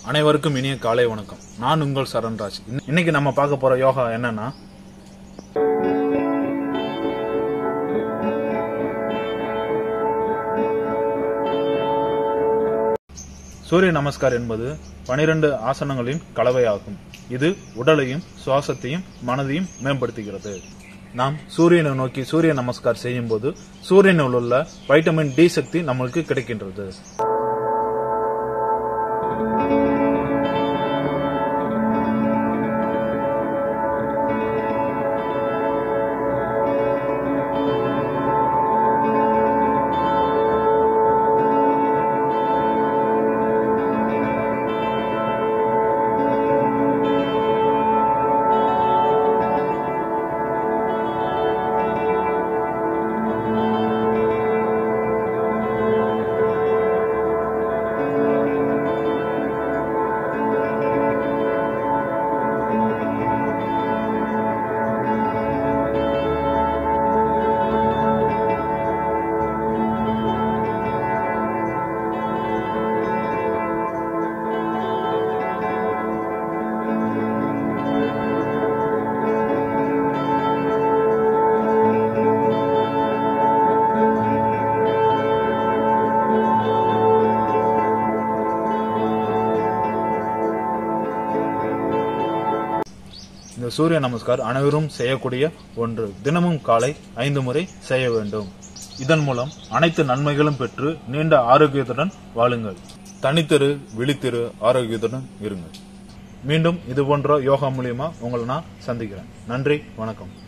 அனைவருக்கும் இனிய காலை வணக்கம் நான் உங்கள் சரண்ராஜ் இன்ன- இன்னைக்கு நம்ம பார்க்க போற யோகா என்னன்னா சூரிய நமஸ்கார் என்பது பனிரெண்டு ஆசனங்களின் கலவையாகும் இது உடலையும் சுவாசத்தையும் மனதையும் மேம்படுத்துகிறது நாம் சூரியனை நோக்கி சூரிய நமஸ்கார் செய்யும் போது சூரியனில் உள்ள வைட்டமின் டி சக்தி நம்மளுக்கு கிடைக்கின்றது இந்த சூரிய நமஸ்கார் அனைவரும் செய்யக்கூடிய ஒன்று தினமும் காலை ஐந்து முறை செய்ய வேண்டும் இதன் மூலம் அனைத்து நன்மைகளும் பெற்று நீண்ட ஆரோக்கியத்துடன் வாழுங்கள் தனித்திரு விழித்திரு ஆரோக்கியத்துடன் இருங்கள் மீண்டும் இது போன்ற யோகா மூலியமா உங்களை நான் சந்திக்கிறேன் நன்றி வணக்கம்